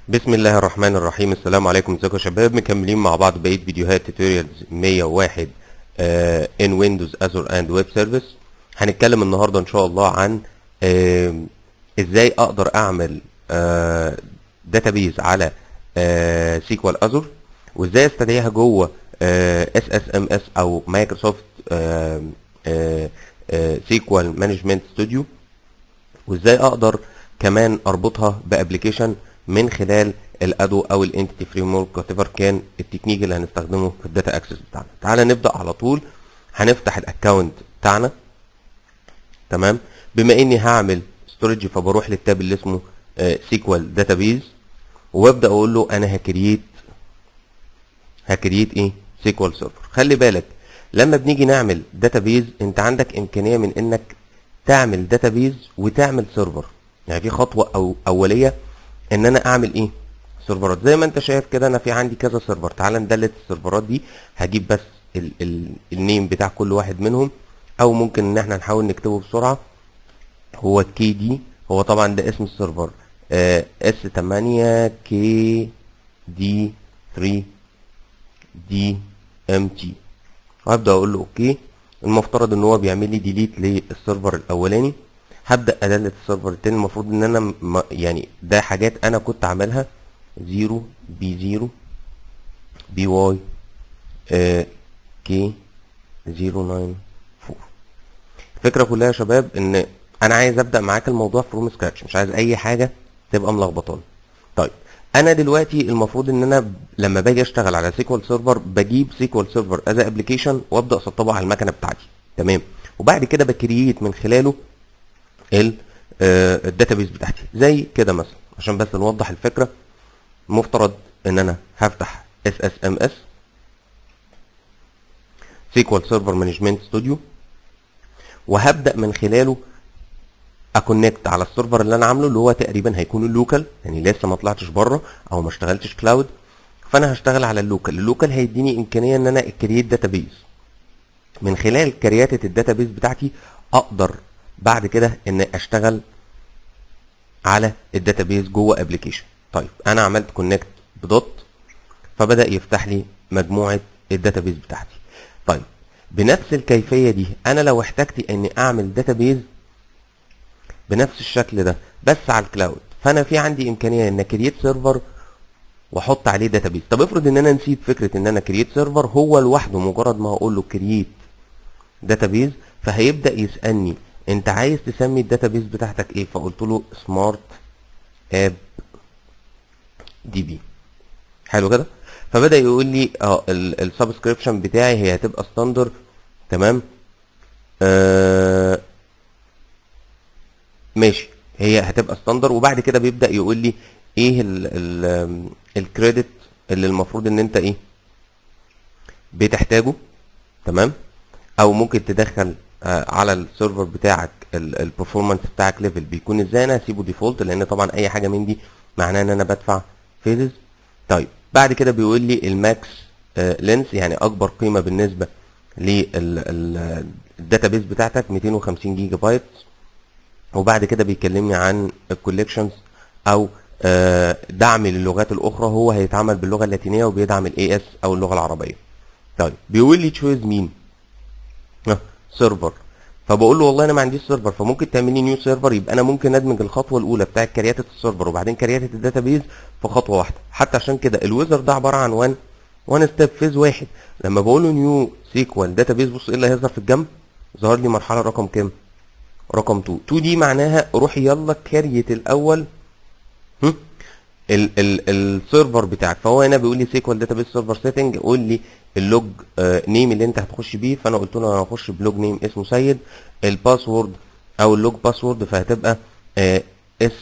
بسم الله الرحمن الرحيم السلام عليكم ازيكم يا شباب مكملين مع بعض بقيه فيديوهات توتوريالز 101 ان ويندوز ازور اند ويب سيرفيس هنتكلم النهارده ان شاء الله عن آه ازاي اقدر اعمل داتابيز على سيكوال ازور وازاي استدعيها جوه اس اس ام اس او مايكروسوفت سيكوال مانجمنت ستوديو وازاي اقدر كمان اربطها بابلكيشن من خلال الادو او الانتيتي فريم ورك وات كان التكنيك اللي هنستخدمه في الداتا اكسس بتاعنا تعالى نبدا على طول هنفتح الاكونت بتاعنا تمام بما اني هعمل ستورج فبروح للتاب اللي اسمه سيكوال داتابيز وابدا اقول له انا هكريت هكريت ايه سيكوال سيرفر خلي بالك لما بنيجي نعمل داتابيز انت عندك امكانيه من انك تعمل داتابيز وتعمل سيرفر يعني في خطوه او اوليه ان انا اعمل ايه سيرفرات زي ما انت شايف كده انا في عندي كذا سيرفر تعال ندلت السيرفرات دي هجيب بس ال ال النيم بتاع كل واحد منهم او ممكن ان احنا نحاول نكتبه بسرعه هو كي دي هو طبعا ده اسم السيرفر اس 8 كي دي 3 دي ام تي وهبدا اقول له اوكي المفترض ان هو بيعمل لي ديليت للسيرفر الاولاني هبدا ادلت السيرفر التاني المفروض ان انا يعني ده حاجات انا كنت عاملها 0 بي 0 بي واي كي 094 الفكره كلها يا شباب ان انا عايز ابدا معاك الموضوع فروم سكراتش مش عايز اي حاجه تبقى ملخبطاني طيب انا دلوقتي المفروض ان انا لما باجي اشتغل على سيكوال سيرفر بجيب سيكوال سيرفر از ابلكيشن وابدا اسطبه على المكنه بتاعتي تمام وبعد كده بكرييت من خلاله الداتابيز بتاعتي زي كده مثلا عشان بس نوضح الفكره مفترض ان انا هفتح اس اس ام اس سيكوال سيرفر مانجمنت ستوديو وهبدا من خلاله اكونكت على السيرفر اللي انا عامله اللي هو تقريبا هيكون اللوكال يعني لسه ما طلعتش بره او ما اشتغلتش كلاود فانا هشتغل على اللوكال اللوكال هيديني امكانيه ان انا اكريت داتابيز من خلال كرياتة الداتابيز بتاعتي اقدر بعد كده ان اشتغل على الداتابيز جوه ابلكيشن طيب انا عملت كونكت بدوت فبدا يفتح لي مجموعه الداتابيز بتاعتي طيب بنفس الكيفيه دي انا لو احتجت اني اعمل داتابيز بنفس الشكل ده بس على الكلاود فانا في عندي امكانيه ان كرييت سيرفر واحط عليه داتابيز طب افرض ان انا نسيت فكره ان انا كرييت سيرفر هو لوحده مجرد ما هقول له كرييت داتابيز فهيبدا يسالني انت عايز تسمي الداتابيز بتاعتك ايه فقلت له سمارت اب دي بي حلو كده فبدا يقول لي اه السبسكريبشن بتاعي هي هتبقى ستاندر تمام آه ماشي هي هتبقى ستاندر وبعد كده بيبدا يقول لي ايه الكريدت اللي المفروض ان انت ايه بتحتاجه تمام او ممكن تدخل آه على السيرفر بتاعك البرفورمانس بتاعك ليفل بيكون ازاي انا هسيبه ديفولت لان طبعا اي حاجه من دي معناها ان انا بدفع فيزز طيب بعد كده بيقول لي الماكس آه لينس يعني اكبر قيمه بالنسبه للداتابيز بتاعتك 250 جيجا بايت وبعد كده بيكلمني عن الكوليكشنز او آه دعم للغات الاخرى هو هيتعمل باللغه اللاتينيه وبيدعم الاي اس او اللغه العربيه طيب بيقول لي تشويز مين سيرفر فبقول له والله انا ما عنديش سيرفر فممكن تعمل لي نيو سيرفر يبقى انا ممكن ادمج الخطوه الاولى بتاعه كرياتة السيرفر وبعدين كرياتة الداتابيز في خطوه واحده حتى عشان كده الويزر ده عباره عن وان وان ستيب فيز واحد لما بقول له نيو سيكوال داتابيز بص ايه اللي هيظهر في الجنب ظهر لي مرحله رقم كام رقم 2 2 دي معناها روح يلا كريت الاول هم ال ال السيرفر بتاعك فهو هنا بيقول لي سيكوال داتابيز سيرفر سيتنج قول لي اللوج آه نيم اللي انت هتخش بيه فانا قلت له انا هخش بلوج نيم اسمه سيد الباسورد او اللوج باسورد فهتبقى آه اس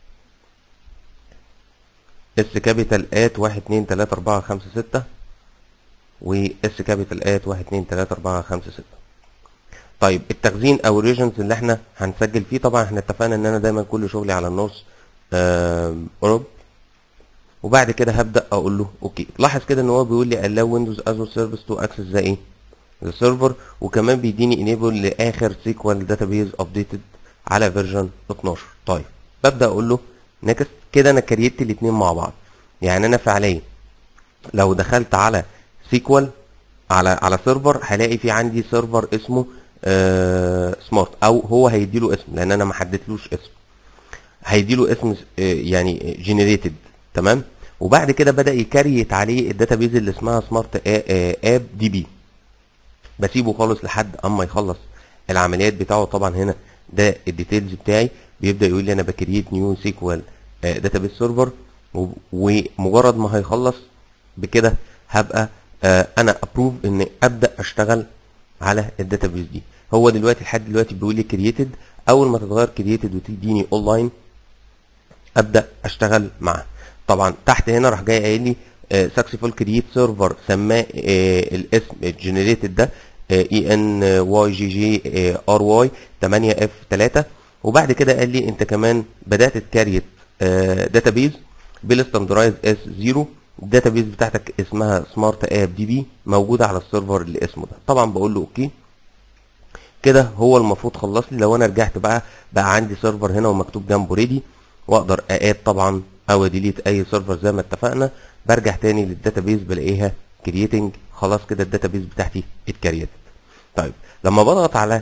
اس كابيتال ات 1 2 3 4 5 6 واس كابيتال ات 1 2 3 4 5 6 طيب التخزين او الريجنز اللي احنا هنسجل فيه طبعا احنا اتفقنا ان انا دايما كل شغلي على النورث آه اوروب وبعد كده هبدا اقول له اوكي لاحظ كده ان هو بيقول لي allow windows azure service to access the ايه the server وكمان بيديني enable لاخر سيكوال database updated على فيرجن 12 طيب ببدا اقول له next كده انا كريت الاثنين مع بعض يعني انا فعليا لو دخلت على سيكوال على على سيرفر هلاقي في عندي سيرفر اسمه آه سمارت او هو هيديله اسم لان انا ما حددتلوش اسم هيديله اسم آه يعني جنريتد تمام وبعد كده بدا يكريت عليه الداتابيز اللي اسمها سمارت اب دي بي بسيبه خالص لحد اما يخلص العمليات بتاعه طبعا هنا ده الديتيلز بتاعي بيبدا يقول لي انا بكريت نيو سيكوال داتابيز سيرفر ومجرد ما هيخلص بكده هبقى آه انا ابروف ان ابدا اشتغل على الداتابيز دي هو دلوقتي لحد دلوقتي بيقول لي كرييتد اول ما تتغير كرييتد وتديني اونلاين ابدا اشتغل معاه طبعا تحت هنا راح جاي قايل لي سكسسفول كرييت سيرفر سماه آه الاسم الجنريتد ده اي ان واي جي جي ار واي 8 اف 3 وبعد كده قال لي انت كمان بدات تكريت داتابيز بالستاندرايز اس 0 الداتابيز بتاعتك اسمها سمارت اب دي بي موجوده على السيرفر اللي اسمه ده طبعا بقول له اوكي كده هو المفروض خلص لي لو انا رجعت بقى بقى عندي سيرفر هنا ومكتوب جنبه ريدي واقدر ااد طبعا او ديليت اي سيرفر زي ما اتفقنا برجع تاني للداتابيز بلاقيها كرييتنج خلاص كده الداتابيز بتاعتي اتكريتت طيب لما بضغط على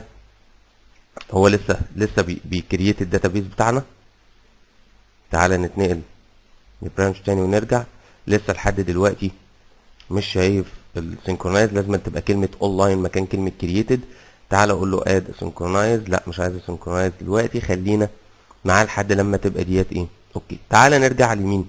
هو لسه لسه بي بيكريت الداتابيز بتاعنا تعالى نتنقل نبرانش تاني ونرجع لسه لحد دلوقتي مش شايف السينكرونايز لازم تبقى كلمه اونلاين مكان كلمه كرييتد تعالى اقول له اد سينكرونايز لا مش عايز سينكرونايز دلوقتي خلينا معاه لحد لما تبقى ديت ايه اوكي تعالى نرجع على اليمين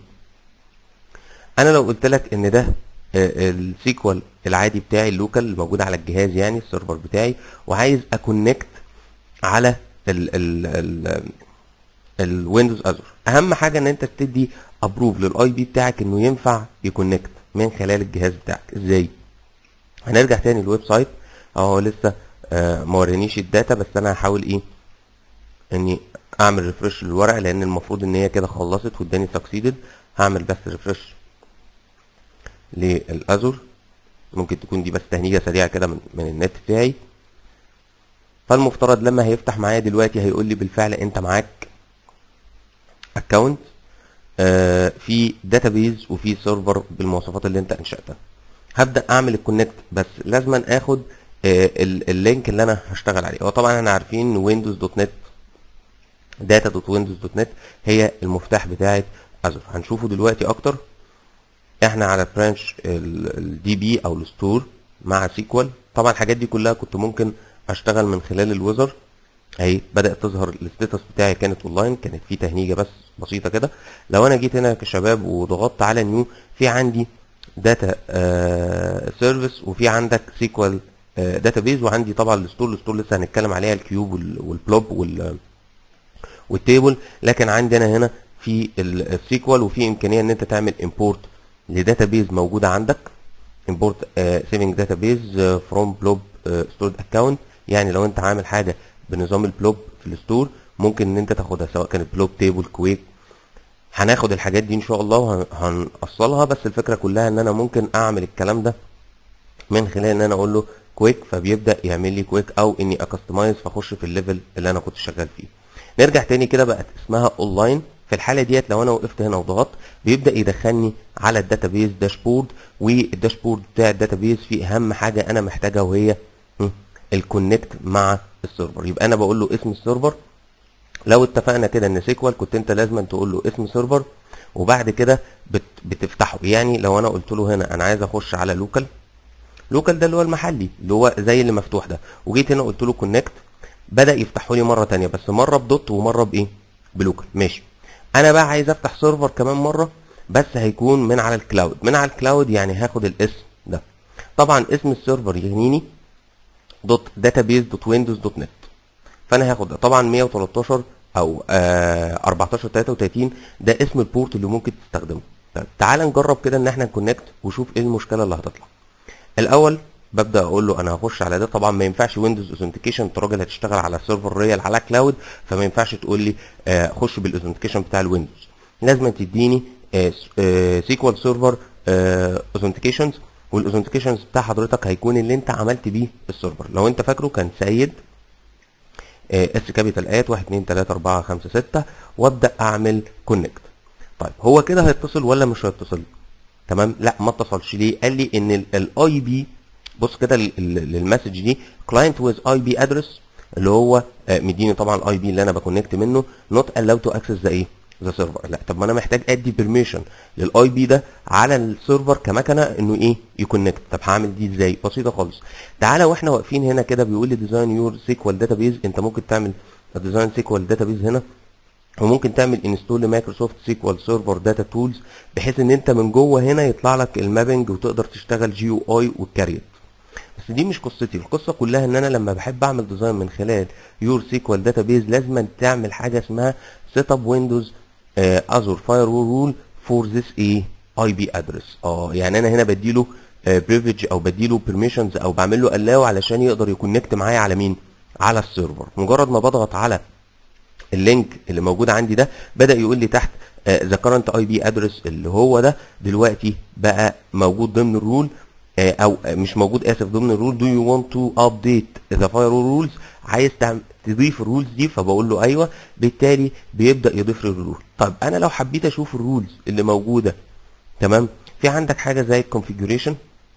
انا لو قلت لك ان ده السيكوال العادي بتاعي اللوكال الموجود على الجهاز يعني السيرفر بتاعي وعايز اكونكت على ال ال ال الويندوز ازور اهم حاجه ان انت تدي ابروف للاي بي بتاعك انه ينفع يكونكت من خلال الجهاز بتاعك ازاي هنرجع تاني للويب سايت اهو لسه آه ما ورانيش الداتا بس انا هحاول ايه اني اعمل ريفرش للورق لان المفروض ان هي كده خلصت واداني سكسيدد هعمل بس ريفرش للازور ممكن تكون دي بس تهنيجه سريعه كده من, من النت بتاعي فالمفترض لما هيفتح معايا دلوقتي هيقول لي بالفعل انت معاك اكونت آه في داتابيز وفي سيرفر بالمواصفات اللي انت انشاتها هبدا اعمل الكونكت بس لازم اخد آه اللينك اللي انا هشتغل عليه هو طبعا احنا عارفين ويندوز دوت نت داتا دوت ويندوز دوت نت هي المفتاح بتاعه ازور هنشوفه دلوقتي اكتر احنا على برانش الدي بي او الستور مع سيكوال طبعا الحاجات دي كلها كنت ممكن اشتغل من خلال الويزر اهي بدات تظهر الستاتس بتاعي كانت اونلاين كانت في تهنيجه بس بسيطه كده لو انا جيت هنا كشباب وضغطت على نيو في عندي داتا آه سيرفيس وفي عندك سيكوال آه داتابيز وعندي طبعا الستور الستور لسه هنتكلم عليها الكيوب والبلوب وال والتيبل لكن عندنا هنا في السيكوال وفي امكانيه ان انت تعمل امبورت لداتابيز موجوده عندك import uh, saving database uh, from blob uh, stored account يعني لو انت عامل حاجه بنظام البلوب في الستور ممكن ان انت تاخدها سواء كانت بلوب تيبل كويك هناخد الحاجات دي ان شاء الله وهنوصلها بس الفكره كلها ان انا ممكن اعمل الكلام ده من خلال ان انا اقول له كويك فبيبدا يعمل لي كويك او اني اكستمايز فاخش في الليفل اللي انا كنت شغال فيه نرجع تاني كده بقت اسمها اونلاين في الحاله ديت لو انا وقفت هنا وضغطت بيبدا يدخلني على الداتابيز داشبورد والداشبورد بتاع الداتابيز فيه اهم حاجه انا محتاجها وهي الكونكت مع السيرفر يبقى انا بقول له اسم السيرفر لو اتفقنا كده ان سيكوال كنت انت لازم تقول له اسم سيرفر وبعد كده بت بتفتحه يعني لو انا قلت له هنا انا عايز اخش على لوكال لوكال ده اللي هو المحلي اللي هو زي اللي مفتوح ده وجيت هنا قلت له كونكت بدا يفتحه لي مره ثانيه بس مره بدوت ومره بايه بلوكال ماشي انا بقى عايز افتح سيرفر كمان مره بس هيكون من على الكلاود من على الكلاود يعني هاخد الاسم ده طبعا اسم السيرفر يغنيني دوت داتابيز دوت ويندوز دوت نت فانا هاخد ده طبعا 113 او آه 14 33 ده اسم البورت اللي ممكن تستخدمه طيب تعال نجرب كده ان احنا نكونكت وشوف ايه المشكله اللي هتطلع الاول ببدا اقول له انا هخش على ده طبعا ما ينفعش ويندوز اوثنتيكيشن انت راجل هتشتغل على سيرفر ريال على كلاود فما ينفعش تقول لي آه خش بالاوثنتيكيشن بتاع الويندوز لازم تديني سيكوال سيرفر اوثنتيكيشنز والاوثنتيكيشنز بتاع حضرتك هيكون اللي انت عملت بيه السيرفر لو انت فاكره كان سيد اس كابيتال ات 1 2 3 4 5 6 وابدا اعمل كونكت طيب هو كده هيتصل ولا مش هيتصل تمام لا ما اتصلش ليه قال لي ان الاي بي بص كده للمسج دي كلاينت ويز اي بي ادرس اللي هو آه، مديني طبعا الاي بي اللي انا بكونكت منه نوت الاو تو اكسس ذا ايه ذا سيرفر لا طب ما انا محتاج ادي بيرميشن للاي بي ده على السيرفر كمكنه انه ايه يكونكت طب هعمل دي ازاي بسيطه خالص تعالى واحنا واقفين هنا كده بيقول لي ديزاين يور سيكوال داتابيز انت ممكن تعمل ديزاين سيكوال داتابيز هنا وممكن تعمل انستول لمايكروسوفت سيكوال سيرفر داتا تولز بحيث ان انت من جوه هنا يطلع لك المابنج وتقدر تشتغل جي او اي والكاريت بس دي مش قصتي القصه كلها ان انا لما بحب اعمل ديزاين من خلال يور سيكوال داتابيز لازم تعمل حاجه اسمها سيت اب ويندوز اذر فاير رول فور ذيس ايه اي بي ادرس اه يعني انا هنا بديله بريفيج او بديله بيرميشنز او بعمل له الاو علشان يقدر يكونكت معايا على مين على السيرفر مجرد ما بضغط على اللينك اللي موجود عندي ده بدا يقول لي تحت ذا كرنت اي بي ادرس اللي هو ده دلوقتي بقى موجود ضمن الرول آه، او مش موجود اسف ضمن الرول دو يو want تو ابديت ذا فاير رولز عايز تعم- تضيف الرولز دي فبقول له ايوه بالتالي بيبدا يضيف لي الرول طيب انا لو حبيت اشوف الرولز اللي موجوده تمام في عندك حاجه زي الكونفيجريشن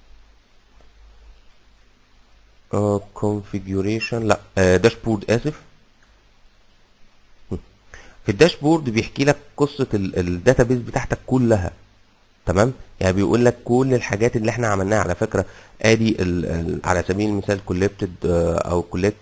كونفيجريشن لا داشبورد اسف في الداشبورد بيحكي لك قصه الداتابيز بتاعتك كلها تمام يعني بيقول لك كل الحاجات اللي احنا عملناها على فكره ادي ال ال على سبيل المثال كولكتد او كولكت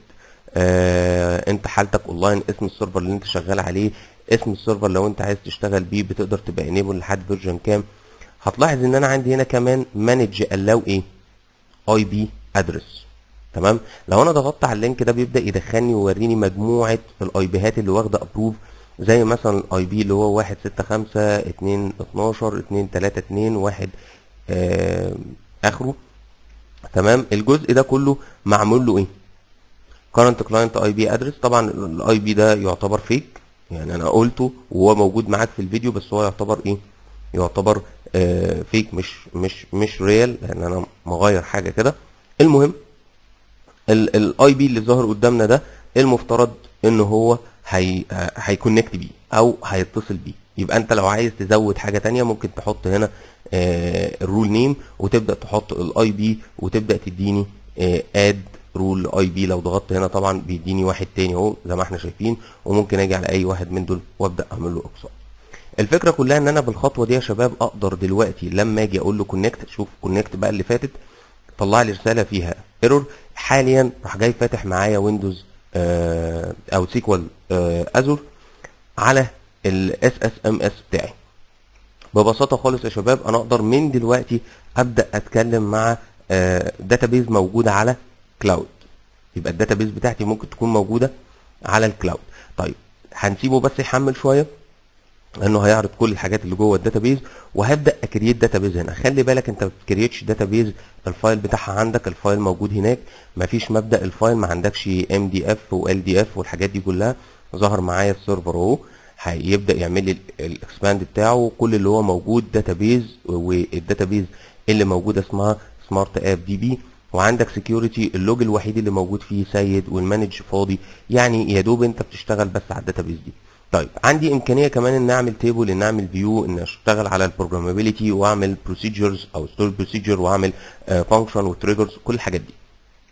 انت حالتك اونلاين اسم السيرفر اللي انت شغال عليه اسم السيرفر لو انت عايز تشتغل بيه بتقدر تبقى انيبل لحد فيرجن كام هتلاحظ ان انا عندي هنا كمان مانج الاو ايه اي بي ادرس تمام لو انا ضغطت على اللينك ده بيبدا يدخلني ويوريني مجموعه الاي بيهات اللي واخده ابروف زي مثلا الاي بي اللي هو 1 6 5 2 12 2 3 2 1 آه اخره تمام الجزء ده كله معمول له ايه current client اي بي ادرس طبعا الاي بي ده يعتبر فيك يعني انا قلته وهو موجود معاك في الفيديو بس هو يعتبر ايه يعتبر آه فيك مش مش مش ريال لان انا مغير حاجه كده المهم الاي بي اللي ظاهر قدامنا ده المفترض ان هو هي هيكونكت بيه او هيتصل بيه يبقى انت لو عايز تزود حاجه تانية ممكن تحط هنا آه الرول نيم وتبدا تحط الاي بي وتبدا تديني اد رول اي بي لو ضغطت هنا طبعا بيديني واحد تاني اهو زي ما احنا شايفين وممكن اجي على اي واحد من دول وابدا اعمل له اقصاء الفكره كلها ان انا بالخطوه دي يا شباب اقدر دلوقتي لما اجي اقول له كونكت شوف كونكت بقى اللي فاتت طلع لي رساله فيها ايرور حاليا راح جاي فاتح معايا ويندوز آه او سيكوال آه ازور على الاس اس ام اس بتاعي ببساطه خالص يا شباب انا اقدر من دلوقتي ابدا اتكلم مع آه داتابيز موجوده على كلاود يبقى الداتابيز بتاعتي ممكن تكون موجوده على الكلاود طيب هنسيبه بس يحمل شويه لانه هيعرض كل الحاجات اللي جوه الداتابيز وهبدا اكريت داتابيز هنا خلي بالك انت ما بتكريتش داتابيز الفايل بتاعها عندك الفايل موجود هناك مفيش مبدا الفايل ما عندكش ام دي اف وال دي اف والحاجات دي كلها ظهر معايا السيرفر اهو هيبدا يعمل لي الاكسباند بتاعه كل اللي هو موجود داتابيز والداتابيز اللي موجوده اسمها سمارت اب دي بي وعندك سكيورتي اللوج الوحيد اللي موجود فيه سيد والمانج فاضي يعني يا دوب انت بتشتغل بس على الداتابيز دي طيب عندي امكانيه كمان ان اعمل تيبل ان اعمل فيو ان اشتغل على البروجرامابيلتي واعمل بروسيجرز او ستور بروسيجر واعمل فانكشن وتريجرز كل الحاجات دي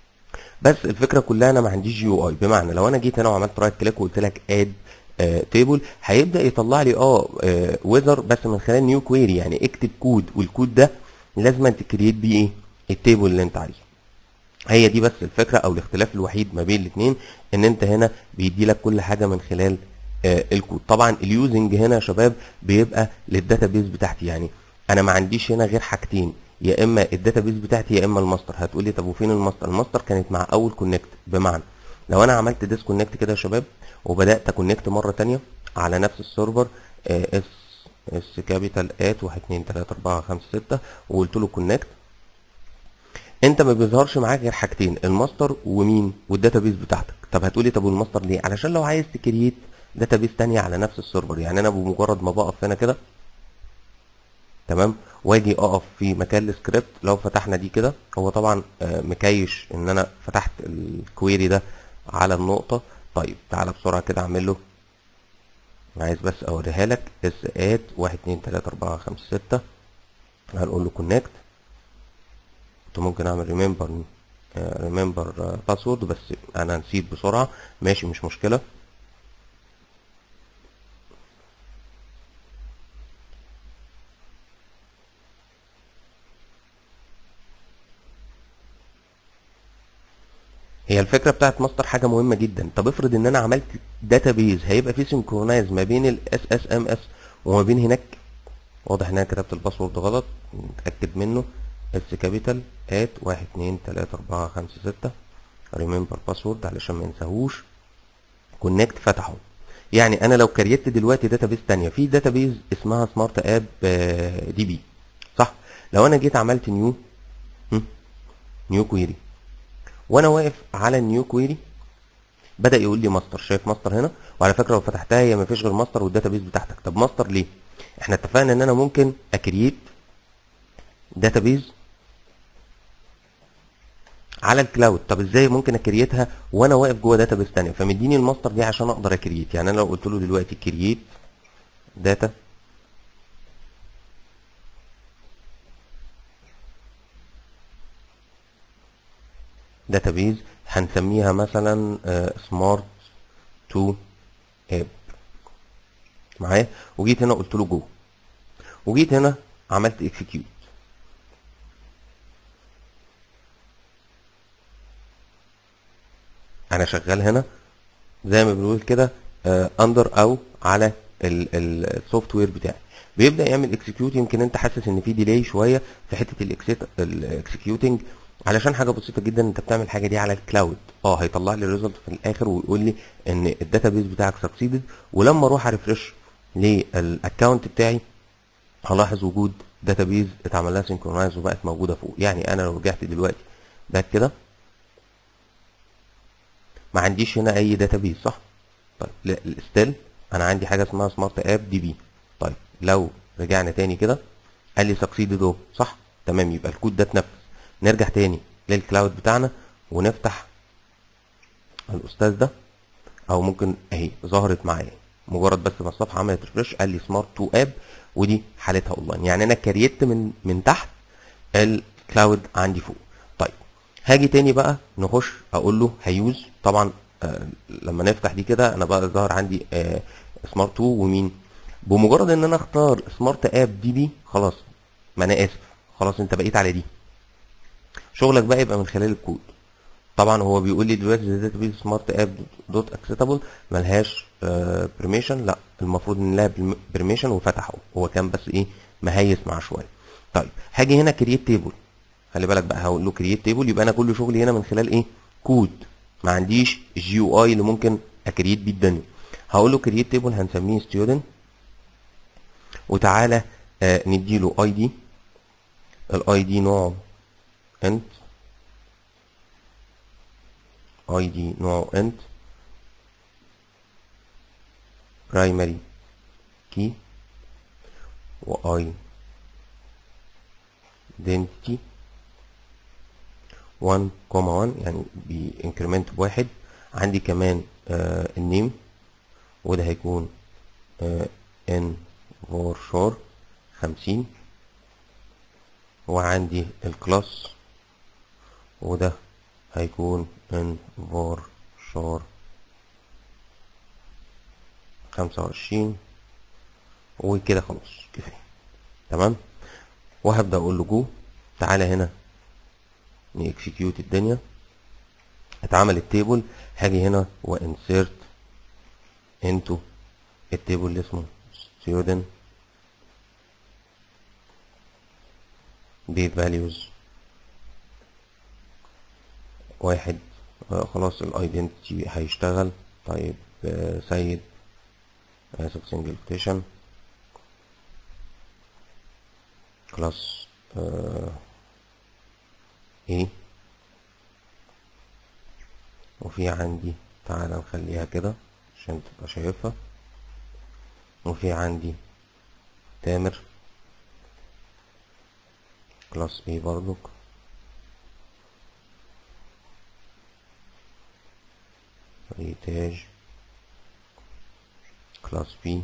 بس الفكره كلها انا ما عنديش يو اي بمعنى لو انا جيت هنا وعملت رايت كليك وقلت لك اد تيبل هيبدا يطلع لي اه ويذر بس من خلال نيو كويري يعني اكتب كود والكود ده لازم تكريت بيه ايه التيبل اللي انت عايزه هي دي بس الفكره او الاختلاف الوحيد ما بين الاثنين ان انت هنا بيدي لك كل حاجه من خلال آه الكود طبعا اليوزنج هنا يا شباب بيبقى للداتابيز بتاعتي يعني انا ما عنديش هنا غير حاجتين يا اما الداتابيز بتاعتي يا اما الماستر هتقول لي طب وفين الماستر الماستر كانت مع اول كونكت بمعنى لو انا عملت ديسكونكت كده يا شباب وبدات اكونكت مره تانية على نفس السيرفر آه اس اس كابيتال ات 1 2 3 4 5 6 وقلت له كونكت انت ما بيظهرش معاك غير حاجتين الماستر ومين والداتابيز بتاعتك طب هتقولي طب والماستر ليه علشان لو عايز تكريت داتابيز تانية على نفس السيرفر يعني انا بمجرد ما بقف هنا كده تمام واجي اقف في مكان السكريبت لو فتحنا دي كده هو طبعا مكيش ان انا فتحت الكويري ده على النقطه طيب تعالى بسرعه كده اعمل له عايز بس اوريها لك اس ات واحد اتنين تلاتة اربعة خمسة ستة هنقول له كونكت كنت ممكن اعمل ريمبر ريمبر باسورد بس انا نسيت بسرعة ماشي مش مشكلة هي الفكره بتاعت ماستر حاجه مهمه جدا طب افرض ان انا عملت داتابيز هيبقى في سينكرونايز ما بين الاس اس ام اس وما بين هناك واضح ان انا كتبت الباسورد غلط نتاكد منه اس كابيتال ات واحد اتنين تلاته اربعه خمسه سته ريمبر باسورد علشان ما ينساهوش كونكت فتحه يعني انا لو كريت دلوقتي داتابيز تانية في داتابيز اسمها سمارت اب دي بي صح لو انا جيت عملت نيو نيو كويري وانا واقف على النيو كويري بدا يقول لي ماستر شايف ماستر هنا وعلى فكره لو فتحتها هي ما فيش غير ماستر والداتابيز بتاعتك طب ماستر ليه احنا اتفقنا ان انا ممكن اكريت داتابيز على الكلاود طب ازاي ممكن اكريتها وانا واقف جوه داتابيز ثانيه فمديني الماستر دي عشان اقدر اكريت يعني انا لو قلت له دلوقتي كرييت داتا داتابيز هنسميها مثلا سمارت تو اب معايا وجيت هنا قلت له جو وجيت هنا عملت اكسكيوت انا شغال هنا زي ما بنقول كده اندر او على السوفت وير بتاعي بيبدا يعمل اكسكيوت يمكن انت حاسس ان في ديلي شويه في حته الاكسكيوتنج علشان حاجه بسيطه جدا انت بتعمل الحاجه دي على الكلاود اه هيطلع لي الريزلت في الاخر ويقول لي ان الداتابيز بتاعك سكسيدد ولما اروح اريفرش للاكونت بتاعي هلاحظ وجود داتابيز اتعمل لها سينكرونايز وبقت موجوده فوق يعني انا لو رجعت دلوقتي باك كده ما عنديش هنا اي داتابيز صح طيب ستيل انا عندي حاجه اسمها سمارت اب دي بي طيب لو رجعنا تاني كده قال لي سكسيدد اهو صح تمام يبقى الكود ده اتنفذ نرجع تاني للكلاود بتاعنا ونفتح الاستاذ ده او ممكن اهي ظهرت معايا مجرد بس ما الصفحه عملت ريفرش قال لي سمارت تو اب ودي حالتها اونلاين يعني انا كريت من من تحت الكلاود عندي فوق طيب هاجي تاني بقى نخش اقول له هيوز طبعا آه لما نفتح دي كده انا بقى ظهر عندي آه سمارت 2 ومين بمجرد ان انا اختار سمارت اب دي بي خلاص ما انا اسف خلاص انت بقيت على دي شغلك بقى يبقى من خلال الكود طبعا هو بيقول لي دلوقتي داتابيز سمارت اب دوت اكسيتابل ملهاش بريميشن لا المفروض ان لها بريميشن وفتحه هو كان بس ايه مهيس معاه شويه طيب هاجي هنا كرييت تيبل خلي بالك بقى هقول له كرييت تيبل يبقى انا كل شغلي هنا من خلال ايه كود ما عنديش جي يو اي اللي ممكن اكريت بيه الدنيا هقول له كرييت تيبل هنسميه ستودنت وتعالى آه نديله اي دي الاي دي نوعه انت اي دي نوعه انت برايمري كي واي identity 1 كوما 1 يعني بانكريمنت بواحد عندي كمان آه النيم وده هيكون آه ان فور شور خمسين وعندي الكلاس وده هيكون ان فور شور خمسة وعشرين وكده خلاص كفاية تمام وهبدأ أقول له جو تعالى هنا نكسكيوت الدنيا اتعمل التيبل هاجي هنا وانسيرت انتو التيبل اللي اسمه student date values واحد آه خلاص الايدنتي هيشتغل طيب آه سيد اسف سنجل كوتيشن كلاس آه ايه وفي عندي تعالى نخليها كده عشان تبقى شايفها وفي عندي تامر كلاس ايه برضك ريتاج كلاس بي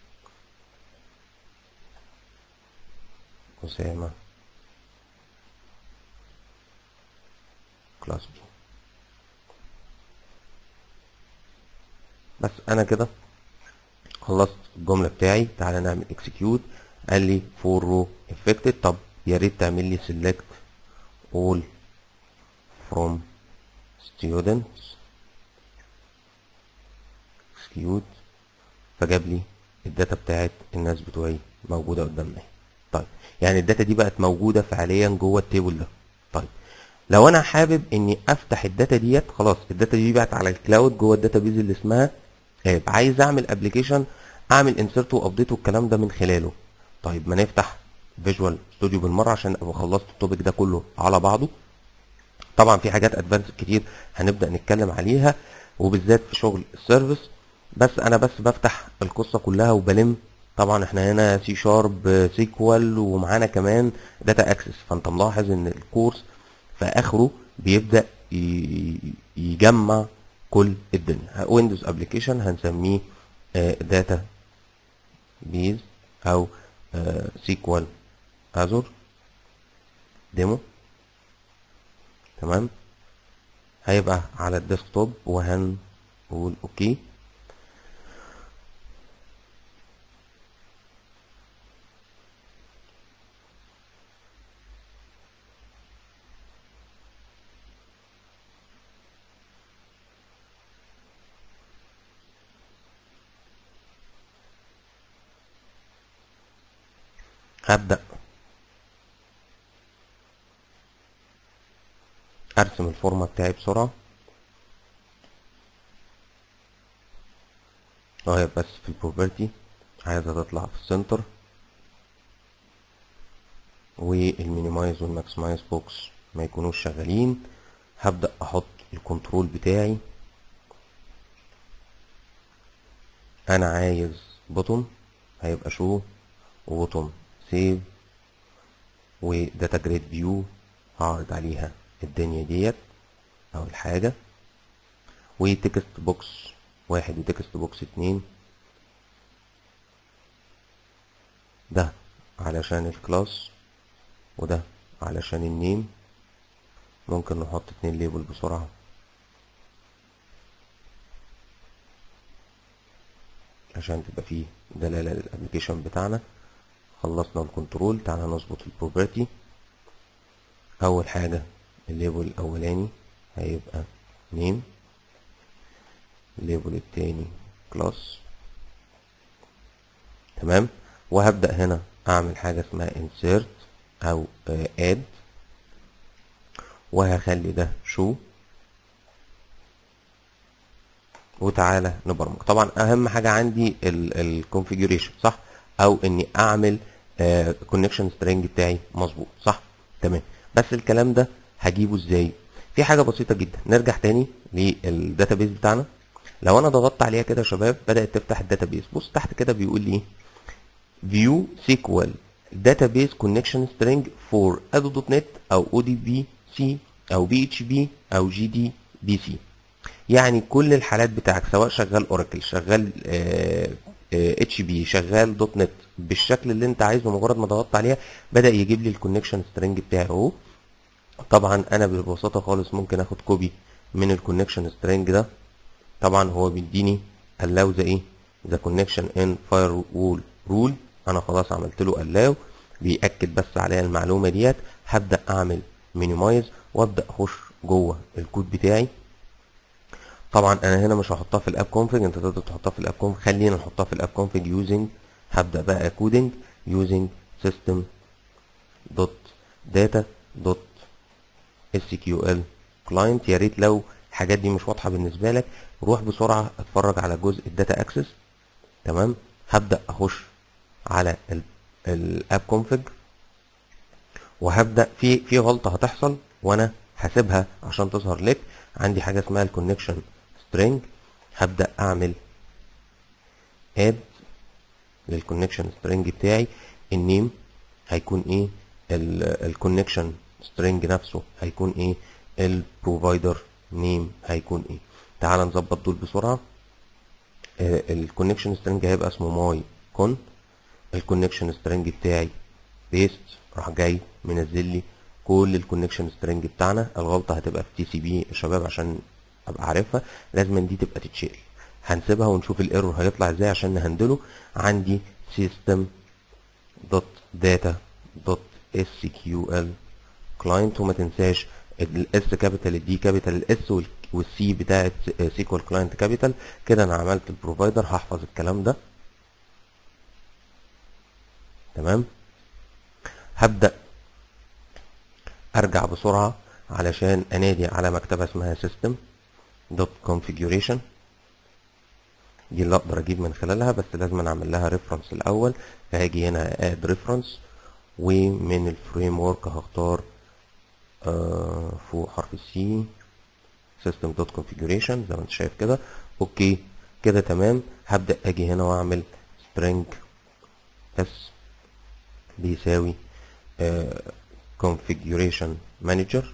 أسامة كلاس بي بس انا كده خلصت الجمله بتاعي تعالى نعمل اكسكيوت قال لي فور رو افكتد طب يا ريت تعمل لي select all from students execute فجاب لي الداتا بتاعت الناس بتوعي موجوده قدامنا اهي. طيب يعني الداتا دي بقت موجوده فعليا جوه التيبل ده طيب لو انا حابب اني افتح الداتا ديت خلاص الداتا دي بقت على الكلاود جوه الداتا بيز اللي اسمها اب عايز اعمل ابلكيشن اعمل انسرت وابديت والكلام ده من خلاله طيب ما نفتح فيجوال ستوديو بالمره عشان ابقى خلصت التوبيك ده كله على بعضه طبعا في حاجات ادفانس كتير هنبدا نتكلم عليها وبالذات في شغل السيرفيس بس انا بس بفتح القصه كلها وبلم طبعا احنا هنا سي شارب سيكوال ومعانا كمان داتا اكسس فانت ملاحظ ان الكورس في اخره بيبدا ي- يجمع كل الدنيا ويندوز ابلكيشن هنسميه داتا بيز او سيكوال ازور ديمو تمام هيبقى على الديسكتوب وهنقول اوكي هبدأ ارسم الفورمة بتاعي بسرعة اهي بس في البروبرتي عايزة تطلع في السنتر والمينيمايز والماكسمايز بوكس ما يكونوش شغالين هبدأ احط الكنترول بتاعي انا عايز بوتون هيبقى شو وبوتون سيف وداتا جريد فيو هعرض عليها الدنيا ديت او الحاجة وتكست بوكس واحد وتكست بوكس اتنين ده علشان الكلاس وده علشان النيم ممكن نحط اتنين ليبل بسرعة عشان تبقى فيه دلالة للابليكيشن بتاعنا خلصنا الكنترول تعالى نظبط البروبرتي اول حاجة الليبل الاولاني هيبقى نيم الليبل التاني كلاس تمام وهبدأ هنا اعمل حاجة اسمها insert او آه، add وهخلي ده شو وتعالى نبرمج طبعا اهم حاجه عندي الكونفيجريشن صح او اني اعمل كونكشن سترينج بتاعي مظبوط صح تمام بس الكلام ده هجيبه ازاي في حاجه بسيطه جدا نرجع تاني للداتابيز بتاعنا لو انا ضغطت عليها كده يا شباب بدات تفتح الداتابيز بص تحت كده بيقول لي view SQL database connection string for ado.net او ODBC او PHP او GDBC يعني كل الحالات بتاعك سواء شغال اوراكل شغال اتش بي شغال دوت نت بالشكل اللي انت عايزه مجرد ما ضغطت عليها بدا يجيب لي الكونكشن سترينج بتاعي اهو طبعا انا ببساطه خالص ممكن اخد كوبي من الكونكشن سترينج ده طبعا هو بيديني allow the ايه the connection in firewall rule انا خلاص عملت له allow بيأكد بس عليا المعلومه ديت هبدا اعمل minimize وابدا اخش جوه الكود بتاعي طبعا انا هنا مش هحطها في الاب كونفج انت تقدر تحطها في الاب كونفج خلينا نحطها في الاب كونفج يوزنج هبدا بقى كودنج يوزنج سيستم دوت داتا دوت اس كيو ال كلاينت يا ريت لو الحاجات دي مش واضحه بالنسبه لك روح بسرعه اتفرج على جزء الداتا اكسس تمام هبدا اخش على الاب كونفج وهبدا في في غلطه هتحصل وانا هسيبها عشان تظهر لك عندي حاجه اسمها الكونكشن string هبدا اعمل add للكونكشن string بتاعي النيم هيكون ايه الكونكشن string نفسه هيكون ايه البروفايدر نيم هيكون ايه تعال نظبط دول بسرعه الكونكشن سترينج هيبقى اسمه ماي كون الكونكشن سترينج بتاعي بيست راح جاي منزل لي كل الكونكشن سترينج بتاعنا الغلطه هتبقى في تي سي بي يا شباب عشان ابقى عارفها لازم دي تبقى تتشال هنسيبها ونشوف الايرور هيطلع ازاي عشان نهندله عندي سيستم دوت داتا دوت اس كيو ال كلاينت وما تنساش الاس كابيتال الدي كابيتال الاس والسي بتاعت سيكوال كلاينت كابيتال كده انا عملت البروفايدر هحفظ الكلام ده تمام هبدأ ارجع بسرعة علشان انادي على مكتبة اسمها system دوت configuration دي اللي اقدر اجيب من خلالها بس لازم اعمل لها ريفرنس الاول فهاجي هنا اد ريفرنس ومن الفريم ورك هختار آه فوق حرف السي system دوت configuration زي ما انت شايف كده اوكي كده تمام هبدأ اجي هنا واعمل string s بيساوي آه configuration manager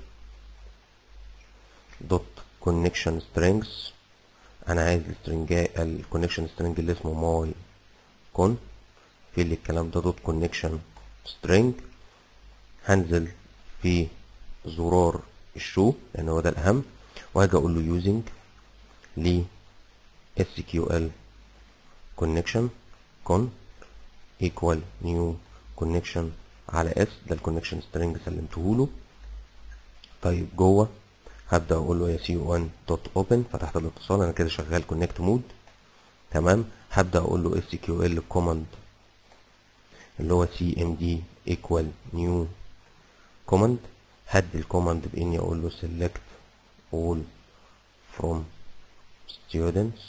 دوت connection strings انا عايز السترنج الكونكشن سترنج اللي اسمه ماي كون في اللي الكلام ده دوت كونكشن سترنج هنزل في زرار الشو لان هو ده الاهم وهاجي اقول له يوزنج ل SQL connection con equal new connection على s ده الكونكشن سترنج سلمته له طيب جوه هبدا اقول له يا سي 1 دوت اوبن فتحت الاتصال انا كده شغال كونكت مود تمام هبدا اقول له اس كيو ال كوماند اللي هو سي ام دي ايكوال نيو كوماند هدي الكوماند باني اقول له select all from students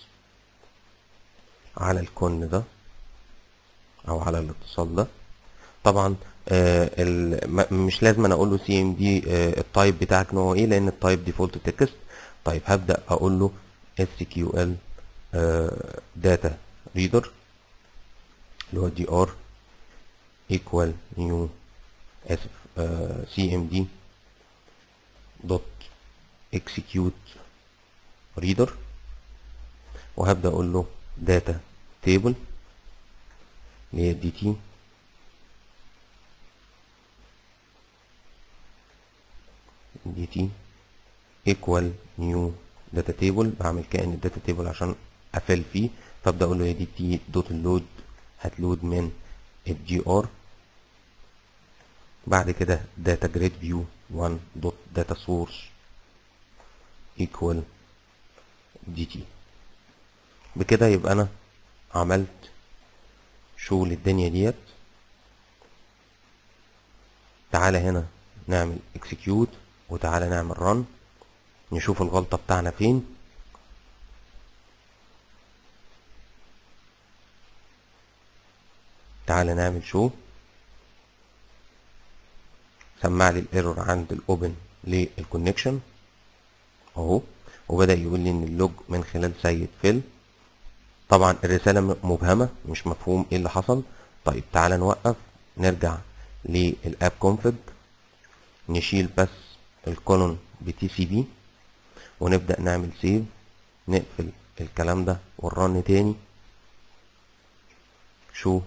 على الكون ده او على الاتصال ده طبعا آه مش لازم انا اقول له سي ام دي التايب بتاعك نوعه ايه لان التايب ديفولت تكست طيب هبدا اقول له اس كيو ال داتا ريدر اللي هو دي ار ايكوال نيو اسف سي ام دي دوت اكسكيوت ريدر وهبدا اقول له داتا تيبل اللي هي دي تي دي تي ايكوال نيو داتا تيبل بعمل كأن الداتا تيبل عشان افل فيه فابدا اقول له يا دي تي دوت اللود هتلود من الدي ار بعد كده داتا جريد فيو 1 دوت داتا سورس ايكوال دي تي بكده يبقى انا عملت شو للدنيا ديت تعالى هنا نعمل اكسكيوت وتعالى نعمل رن نشوف الغلطة بتاعنا فين تعالى نعمل شو سمع لي الايرور عند الاوبن للكونكشن اهو وبدأ يقول لي ان اللوج من خلال سيد فيل طبعا الرسالة مبهمة مش مفهوم ايه اللي حصل طيب تعالى نوقف نرجع للاب كونفج نشيل بس الكولون بتي سي بي ونبدأ نعمل سيف نقفل الكلام ده ونرن تاني شو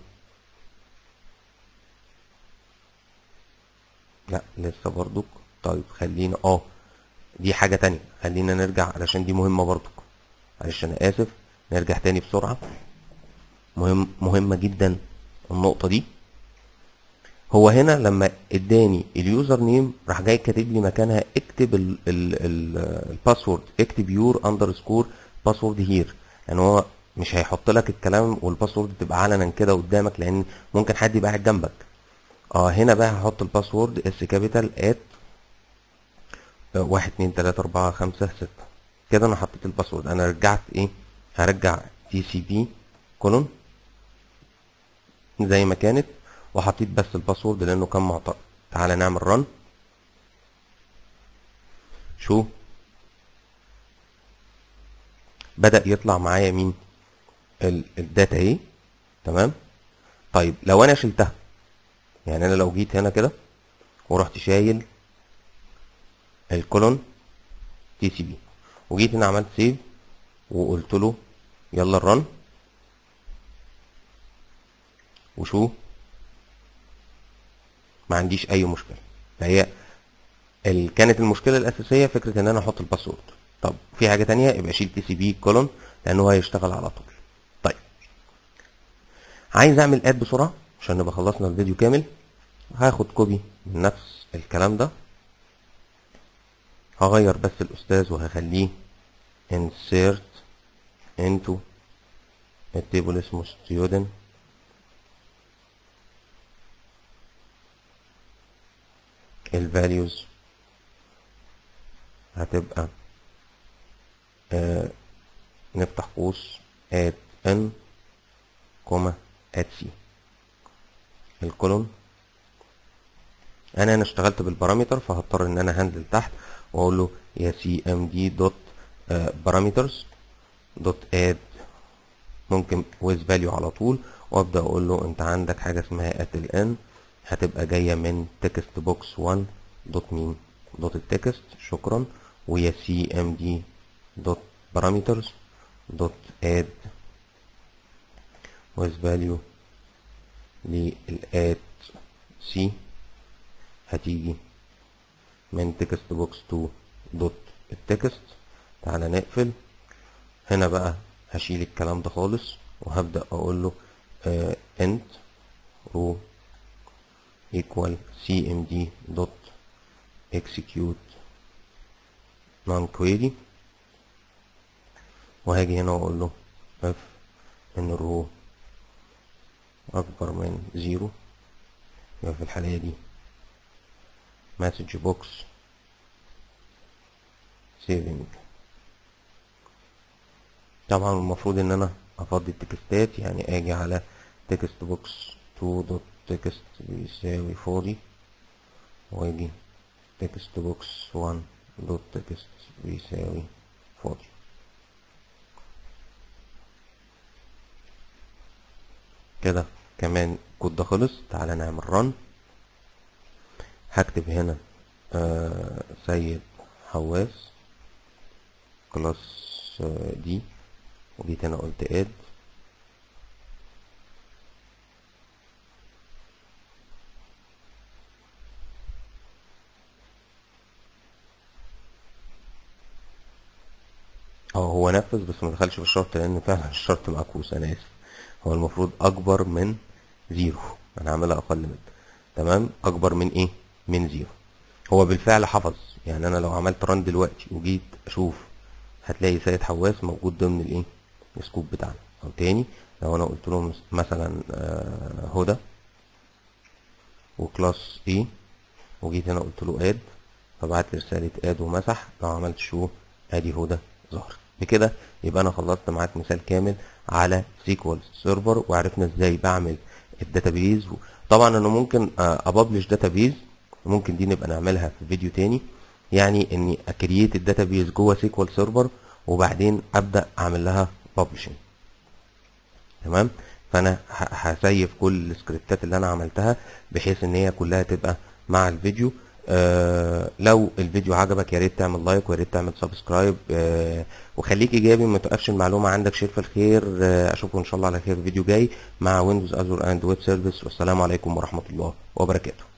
لا لسه برضك طيب خلينا اه دي حاجة تانية خلينا نرجع علشان دي مهمة برضك معلش انا اسف نرجع تاني بسرعة مهم مهمة جدا النقطة دي هو هنا لما اداني اليوزر نيم راح جاي كاتب لي مكانها اكتب الباسورد اكتب يور اندرسكور باسورد هير يعني هو مش هيحط لك الكلام والباسورد تبقى علنا كده قدامك لان ممكن حد يبقى قاعد جنبك اه هنا بقى هحط الباسورد اس كابيتال ات واحد اتنين تلاتة اربعة خمسة ستة كده انا حطيت الباسورد انا رجعت ايه هرجع تي سي بي كولون زي ما كانت وحطيت بس الباسورد لانه كان معطى تعالى نعمل رن شو بدأ يطلع معايا مين الداتا اهي تمام طيب لو انا شلتها يعني انا لو جيت هنا كده ورحت شايل الكولون تي سي بي وجيت هنا عملت سيف وقلت له يلا الرن وشو ما عنديش اي مشكله فهي ال... كانت المشكله الاساسيه فكره ان انا احط الباسورد طب في حاجه تانية يبقى شيل تي سي بي كولون لانه هيشتغل على طول طيب عايز اعمل اد بسرعه عشان نبقى خلصنا الفيديو كامل هاخد كوبي من نفس الكلام ده هغير بس الاستاذ وهخليه insert into التيبل اسمه student الفاليوز هتبقى آه نفتح قوس at n كوما at c الكولون انا انا اشتغلت بالبارامتر فهضطر ان انا هنزل تحت واقول له يا سي ام دي دوت بارامترز دوت اد ممكن with value على طول وابدا اقول له انت عندك حاجه اسمها at الان هتبقى جايه من text box 1 دوت مين دوت التكست شكرا ويا سي ام دي دوت بارامترز دوت اد with value للاد سي هتيجي من text box 2 دوت التكست تعالى نقفل هنا بقى هشيل الكلام ده خالص وهبدأ اقول له آه int row equal cmd dot execute non query وهاجي هنا واقول له if ان الرو اكبر من زيرو يبقى في الحالة دي message box saving طبعا المفروض ان انا افضي التكستات يعني اجي على text box 2 دوت text بيساوي فاضي واجي text box 1 دوت text بيساوي فاضي كده كمان الكود ده خلص تعالى نعمل رن هكتب هنا آه سيد حواس كلاس آه دي وجيت هنا قلت اد اه هو نفذ بس ما دخلش في الشرط لان فعلا الشرط معكوس انا اسف هو المفروض اكبر من زيرو انا عاملها اقل من تمام اكبر من ايه من زيرو هو بالفعل حفظ يعني انا لو عملت ران دلوقتي وجيت اشوف هتلاقي سيد حواس موجود ضمن الايه السكوب بتاعنا او تاني لو انا قلت له مثلا آه هدى وكلاس ايه وجيت هنا قلت له اد فبعت لي رساله اد ومسح لو عملت شو ادي هدى ظهر بكده يبقى انا خلصت معاك مثال كامل على سيكوال سيرفر وعرفنا ازاي بعمل الداتابيز طبعا انا ممكن ابلش داتابيز ممكن دي نبقى نعملها في فيديو تاني يعني اني اكرييت الداتابيز جوه سيكوال سيرفر وبعدين ابدا اعمل لها ببلشنج تمام فانا هسيف كل السكريبتات اللي انا عملتها بحيث ان هي كلها تبقى مع الفيديو آه لو الفيديو عجبك يا ريت تعمل لايك ويا ريت تعمل سبسكرايب آه وخليك ايجابي ما توقفش المعلومه عندك شير في الخير آه اشوفكم ان شاء الله على خير فيديو جاي مع ويندوز ازور اند ويب سيرفيس والسلام عليكم ورحمه الله وبركاته